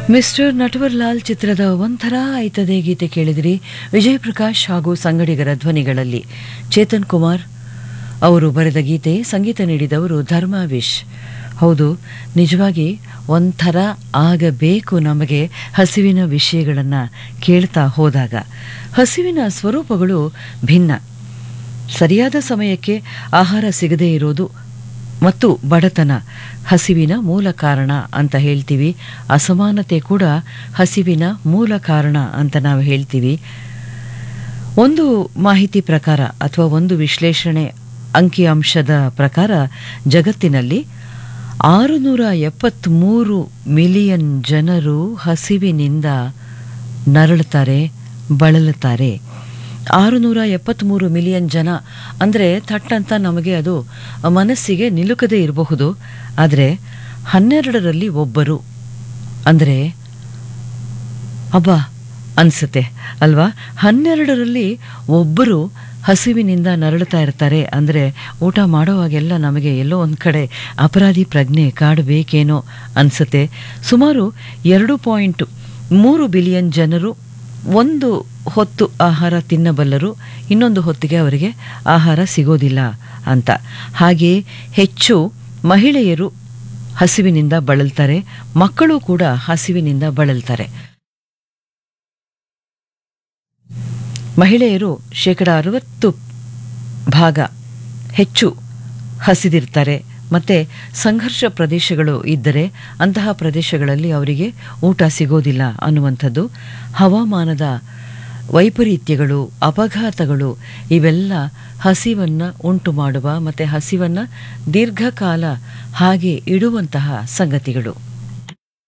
mister ನಟವರ್ಲಾಲ್ ಚಿತ್ರದ ಒಂಥರ ಆಯ್ತದೆ ಗೀತೆ ಕೇಳಿದಿರಿ ವಿಜಯ್ ಪ್ರಕಾಶ್ ಹಾಗೂ ಸಂಗಡಿಗರ ಧ್ವನಿಗಳಲ್ಲಿ ಚೇತನ್ ಕುಮಾರ್ ಅವರು ಬರೆದ ಗೀತೆ ಸಂಗೀತ ನೀಡಿದವರು ಧರ್ಮಾವಿಶ್ ಹೌದು ನಿಜವಾಗಿ ಒಂಥರ ಆಗಬೇಕು ನಮಗೆ ಹಸಿವಿನ ವಿಷಯಗಳನ್ನು ಕೇಳ್ತಾ ಹೋದಾಗ ಹಸಿವಿನ ಸ್ವರೂಪಗಳು ಭಿನ್ನ ಸರಿಯಾದ ಸಮಯಕ್ಕೆ ಆಹಾರ ಸಿಗದೇ ಇರೋದು ಮತ್ತು ಬಡತನ ಹಸಿವಿನ ಮೂಲ ಕಾರಣ ಅಂತ ಹೇಳ್ತೀವಿ ಅಸಮಾನತೆ ಕೂಡ ಹಸಿವಿನ ಮೂಲ ಕಾರಣ ಅಂತ ನಾವು ಹೇಳ್ತೀವಿ ಒಂದು ಮಾಹಿತಿ ಪ್ರಕಾರ ಅಥವಾ ಒಂದು ವಿಶ್ಲೇಷಣೆ ಅಂಕಿಅಂಶದ ಪ್ರಕಾರ ಜಗತ್ತಿನಲ್ಲಿ ಆರುನೂರ ಎಪ್ಪತ್ತ್ಮೂರು ಮಿಲಿಯನ್ ಜನರು ಹಸಿವಿನಿಂದ ನರಳುತ್ತಾರೆ ಬಳಲುತ್ತಾರೆ ಆರುನೂರ ಎಪ್ಪತ್ತ್ಮೂರು ಮಿಲಿಯನ್ ಜನ ಅಂದರೆ ಥಟ್ಟಂತ ನಮಗೆ ಅದು ಮನಸ್ಸಿಗೆ ನಿಲುಕದೇ ಇರಬಹುದು ಆದರೆ ಹನ್ನೆರಡರಲ್ಲಿ ಒಬ್ಬರು ಅಂದರೆ ಅಬ್ಬಾ ಅನಿಸುತ್ತೆ ಅಲ್ವಾ ಹನ್ನೆರಡರಲ್ಲಿ ಒಬ್ಬರು ಹಸಿವಿನಿಂದ ನರಳುತ್ತಾ ಇರ್ತಾರೆ ಅಂದರೆ ಊಟ ಮಾಡೋವಾಗೆಲ್ಲ ನಮಗೆ ಎಲ್ಲೋ ಒಂದು ಕಡೆ ಅಪರಾಧಿ ಪ್ರಜ್ಞೆ ಕಾಡಬೇಕೇನೋ ಅನಿಸುತ್ತೆ ಸುಮಾರು ಎರಡು ಪಾಯಿಂಟ್ ಮೂರು ಬಿಲಿಯನ್ ಜನರು ಒಂದು ಹೊತ್ತು ಆಹಾರ ತಿನ್ನಬಲ್ಲರು ಇನ್ನೊಂದು ಹೊತ್ತಿಗೆ ಅವರಿಗೆ ಆಹಾರ ಸಿಗೋದಿಲ್ಲ ಅಂತ ಹಾಗೆಯೇ ಹೆಚ್ಚು ಮಹಿಳೆಯರು ಹಸಿವಿನಿಂದ ಬಳಲ್ತಾರೆ ಮಕ್ಕಳು ಕೂಡ ಹಸಿವಿನಿಂದ ಬಳಲ್ತಾರೆ ಮಹಿಳೆಯರು ಶೇಕಡ ಅರವತ್ತು ಭಾಗ ಹೆಚ್ಚು ಹಸಿದಿರ್ತಾರೆ ಮತ್ತು ಸಂಘರ್ಷ ಪ್ರದೇಶಗಳು ಇದ್ದರೆ ಅಂತಹ ಪ್ರದೇಶಗಳಲ್ಲಿ ಅವರಿಗೆ ಊಟ ಸಿಗೋದಿಲ್ಲ ಅನ್ನುವಂಥದ್ದು ಹವಾಮಾನದ ವೈಪರೀತ್ಯಗಳು ಅಪಘಾತಗಳು ಇವೆಲ್ಲ ಹಸಿವನ್ನು ಉಂಟು ಮಾಡುವ ಮತ್ತು ಹಸಿವನ್ನು ದೀರ್ಘಕಾಲ ಹಾಗೆ ಇಡುವಂತಹ ಸಂಗತಿಗಳು